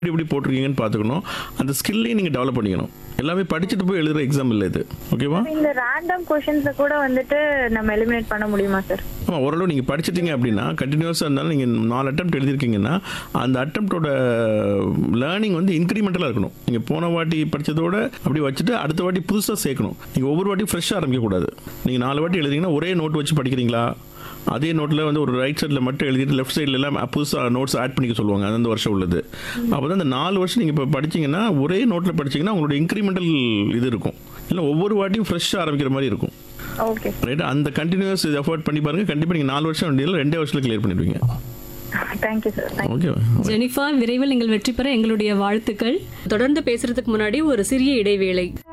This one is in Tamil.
எப்படி போட்டிருக்கீங்கன்னு பார்த்துக்கணும் அந்த ஸ்கில்லையும் நீங்கள் டெவலப் பண்ணிக்கணும் எல்லாமே படிச்சுட்டு போய் எழுதுகிற எக்ஸாம் இல்லை இது ஓகேவா இந்த ரேண்டம் கொஷின்ஸை கூட வந்துட்டு நம்ம எலிமினேட் பண்ண முடியுமா சார் ஆமாம் ஓரளவு நீங்கள் படிச்சிட்டீங்க அப்படின்னா கண்டினியூஸாக இருந்தாலும் நீங்கள் நாலு அட்டம் எழுதிருக்கீங்கன்னா அந்த அட்டம்ப்டோட லேர்னிங் வந்து இன்க்ரிமெண்டலாக இருக்கணும் நீங்கள் போன வாட்டி படித்ததோட அப்படி வச்சுட்டு அடுத்த வாட்டி புதுசாக சேர்க்கணும் நீங்கள் ஒவ்வொரு வாட்டி ஃப்ரெஷ்ஷாக ஆரம்பிக்கக்கூடாது நீங்கள் நாலு வாட்டி எழுதிங்கன்னா ஒரே நோட் வச்சு படிக்கிறீங்களா அதே நோட்டில் வந்து ஒரு ரைட் சைடில் மட்டும் எழுதிட்டு லெஃப்ட் சைடில் எல்லாம் புதுசாக நோட்ஸ் ஆட் பண்ணிக்க சொல்லுவாங்க அந்த வருஷம் உள்ளது அப்போ தான் அந்த நாலு வருஷம் நீங்கள் இப்போ படிச்சீங்கன்னா ஒரே நோட்டில் படிச்சீங்கன்னா உங்களோட இன்க்ரிமெண்டல் இது இருக்கும் இல்லை ஒவ்வொரு வாட்டியும் ஃப்ரெஷ்ஷாக ஆரம்பிக்கிற மாதிரி இருக்கும் ஓகே ரைட் அந்த கண்டினியூஸ் எஃபோர்ட் பண்ணி பாருங்க கண்டிப்பாக நீங்கள் நாலு வருஷம் வேண்டியதில் ரெண்டே வருஷத்தில் கிளியர் பண்ணிடுவீங்க thank you sir thank okay Jenifa விரைவில் நீங்கள் வெற்றி பெற எங்களுடைய வாழ்த்துக்கள் தொடர்ந்து பேசுறதுக்கு முன்னாடி ஒரு சிறிய இடைவேளை